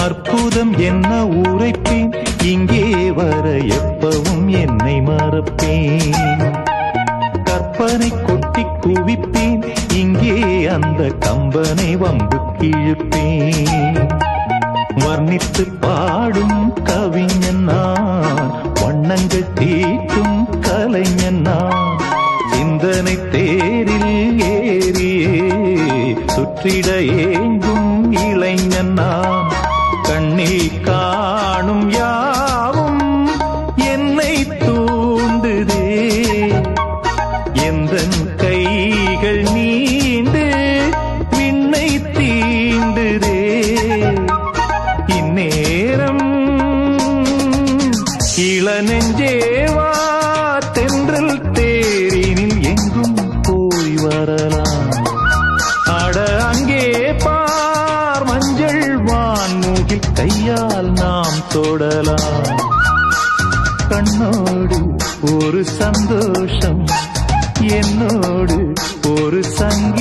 அற்புதம் என்ன உரைப்பேன் இங்கே வர எப்பவும் என்னை மறப்பேன் கற்பனை கொட்டி குவிப்பேன் இங்கே அந்த கம்பனை வம்பு கிழிப்பேன் வர்ணித்து பாடும் கவிஞன் நான் வண்ணங்கள் தீட்டும் கலைஞன் நான் சிந்தனை தேரில் ஏறியே சுற்றிட ஏங்கும் இளைஞன் நான் கண்ணீர் காணும் யாவும் என்னை தூண்டுதே எந்த கைகள் நீண்டு விண்ணை தீண்டுதே இந்நேரம் இளநெஞ்சேவா தென்றல் தேரினில் எங்கும் போய் வரலாம் அட அங்கே பார் மஞ்சள் வான்மூகில் கையால் நாம் தொடலாம் கண்ணோடு ஒரு சந்தோஷம் என்னோடு ஒரு சங்கீதம்